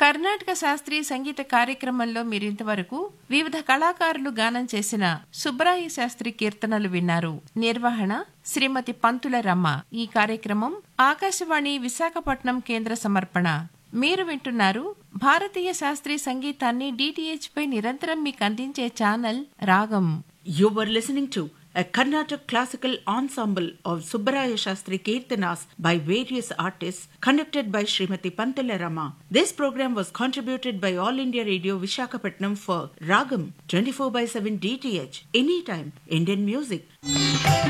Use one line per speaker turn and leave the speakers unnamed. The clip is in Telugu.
కర్ణాటక శాస్త్రీయ సంగీత కార్యక్రమంలో మీరింతవరకు వివిధ కళాకారులు గానం చేసిన సుబ్బరాయ శాస్త్రి కీర్తనలు విన్నారు నిర్వహణ శ్రీమతి పంతుల రమ్మ ఈ కార్యక్రమం ఆకాశవాణి విశాఖపట్నం కేంద్ర సమర్పణ మీరు వింటున్నారు భారతీయ శాస్త్రీయ సంగీతాన్ని డిటిహెచ్ పై నిరంతరం మీకు అందించే ఛానల్ రాగం
You were listening to a Carnatic classical ensemble of Subbaraya Shastri Kirtanas by various artists conducted by Srimati Pantula Rama. This program was contributed by All India Radio Vishakhapatnam for Ragam 24 by 7 DTH. Anytime Indian music.